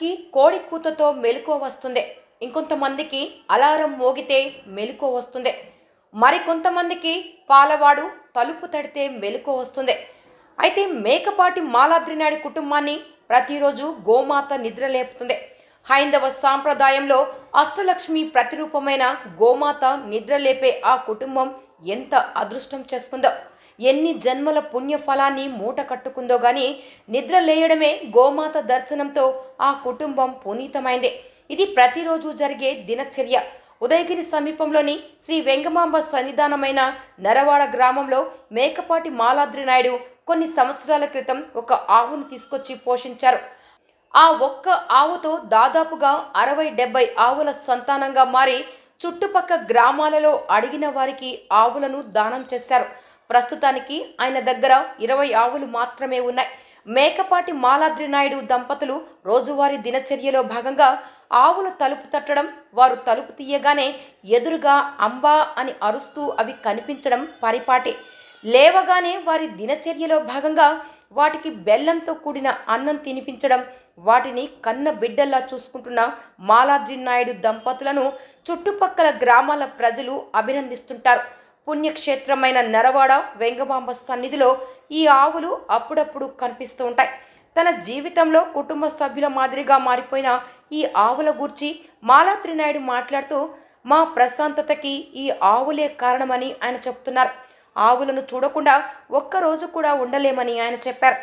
కొంతమందికి కోడి కూతతో మెలకువ వస్తుంది ఇంకొంతమందికి అలారం మోగితే మెలకువ వస్తుంది మరికొంతమందికి పాలవాడు తలుపు తడితే మెలకువ వస్తుంది అయితే మేకపాటి మాలాద్రినాయుడు కుటుంబాన్ని ప్రతిరోజు గోమాత నిద్రలేపుతుంది హైందవ సాంప్రదాయంలో అష్టలక్ష్మి ప్రతిరూపమైన గోమాత నిద్రలేపే ఆ కుటుంబం ఎంత అదృష్టం చేసుకుందో ఎన్ని జన్మల పుణ్యఫలాన్ని మూట కట్టుకుందో గాని నిద్ర లేయడమే గోమాత దర్శనంతో ఆ కుటుంబం పునీతమైంది ఇది ప్రతిరోజు జరిగే దినచర్య ఉదయగిరి సమీపంలోని శ్రీ వెంగమాంబ సన్నిధానమైన నరవాడ గ్రామంలో మేకపాటి మాలాద్రి నాయుడు కొన్ని సంవత్సరాల క్రితం ఒక ఆవును తీసుకొచ్చి పోషించారు ఆ ఒక్క ఆవుతో దాదాపుగా అరవై డెబ్బై ఆవుల సంతానంగా మారి చుట్టుపక్క గ్రామాలలో అడిగిన వారికి ఆవులను దానం చేశారు ప్రస్తుతానికి ఆయన దగ్గర ఇరవై ఆవులు మాత్రమే ఉన్నాయి మేకపాటి మాలాద్రి నాయుడు దంపతులు రోజువారీ దినచర్యలో భాగంగా ఆవులు తలుపు తట్టడం వారు తలుపు తీయగానే ఎదురుగా అంబా అని అరుస్తూ అవి కనిపించడం పరిపాటే లేవగానే వారి దినచర్యలో భాగంగా వాటికి బెల్లంతో కూడిన అన్నం తినిపించడం వాటిని కన్న బిడ్డల్లా చూసుకుంటున్న మాలాద్రి నాయుడు దంపతులను చుట్టుపక్కల గ్రామాల ప్రజలు అభినందిస్తుంటారు పుణ్యక్షేత్రమైన నరవాడ వెంగమాంబ సన్నిధిలో ఈ ఆవులు అప్పుడప్పుడు కనిపిస్తూ ఉంటాయి తన జీవితంలో కుటుంబ సభ్యుల మాదిరిగా మారిపోయిన ఈ ఆవుల గూర్చి మాలాద్రి నాయుడు మాట్లాడుతూ మా ప్రశాంతతకి ఈ ఆవులే కారణమని ఆయన చెప్తున్నారు ఆవులను చూడకుండా ఒక్కరోజు కూడా ఉండలేమని ఆయన చెప్పారు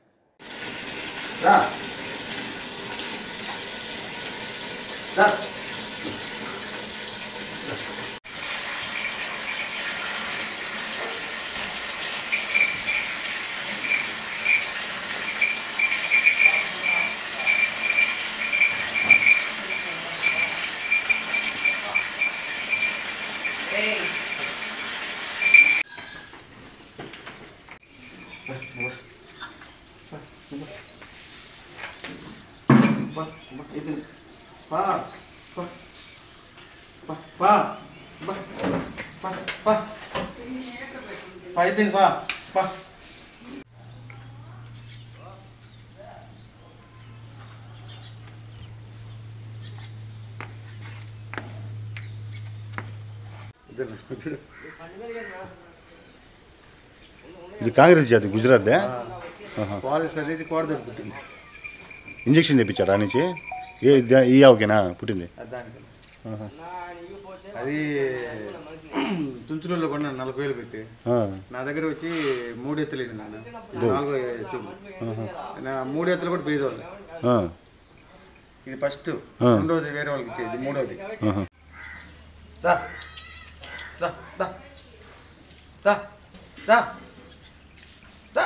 రా రా పా పా ఇది పా పా పా పా పా పా పా పా అయిపోయింది పా పా ఇది కాంగ్రెస్ జాతి గుజరాత్దే పాలిస్ అనేది కోడ దొరుకుతుంది ఇంజక్షన్ తెప్పించారా ఆ నుంచి ఏ దా- ఈ ఆవుకేనా పుట్టింది దానికి ఆహా. అది తుంచులలో కొన్నాను నలభై వేలు పెట్టి ఆ, నా దగ్గర వచ్చి మూడు ఎత్తులు ఇది నాన్న ఇది నాలుగో ఎత్తులు నా మూడు ఎత్తులు కూడా పేదవాళ్ళు ఆ, ఇది ఫస్ట్ ఆ. రెండోది వేరే వాళ్ళకి ఇచ్చేది మూడోది ఆహా. దా దా దా దా దా దా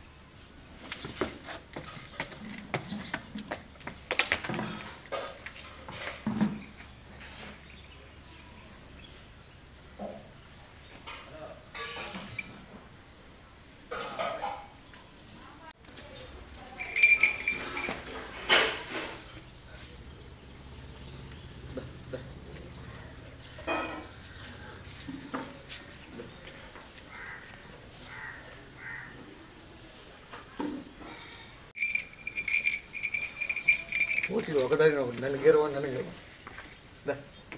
పోటీలు ఒకదాని ఒకటి నన్ను గెరవ నన్ను గెరవ దా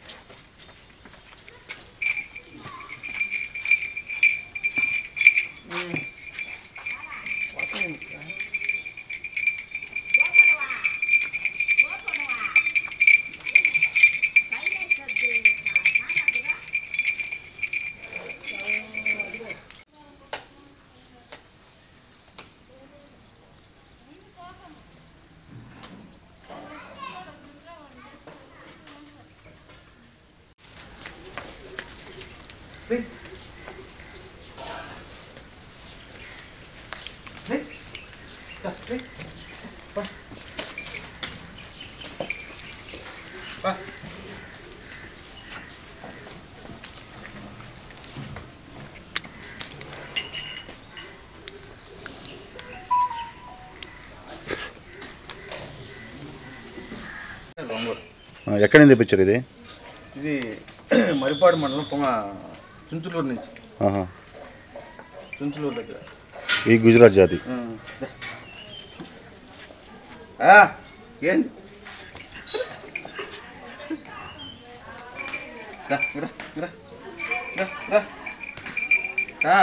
See? See? Yeah, see? Va. Va. లొంగూరు ఆ, ఎక్కడి నుంచి తెప్పించారు ఇది ఇది మరిపాడు మండలం పొంగ చుంచులూరు నుంచి ఆహా. చుంచులూరు దగ్గర ఈ గుజరాత్ జాతి ఆ, ఏంది రా రా రా రా రా రా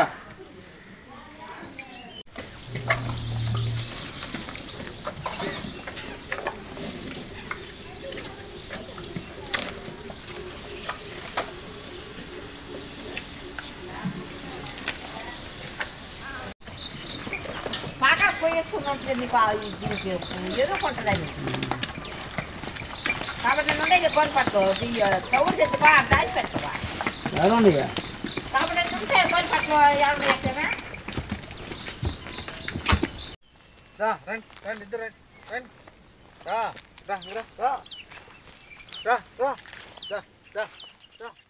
పాక పోయేసుకున్నట్టు నీకు ఆ దీనికి ఏదో కొంటదని కాబట్టి నుండే నీకు కొని పట్టుకో తౌడు తెచ్చి బాగా దాచి పెట్టుకోవా కాబట్టి నుండే కొని పట్టుకో ఎవరు చేస్తామే రా రండి రండి ఇద్దరు రండి రండి రా రా రా రా రా రా రా రా రా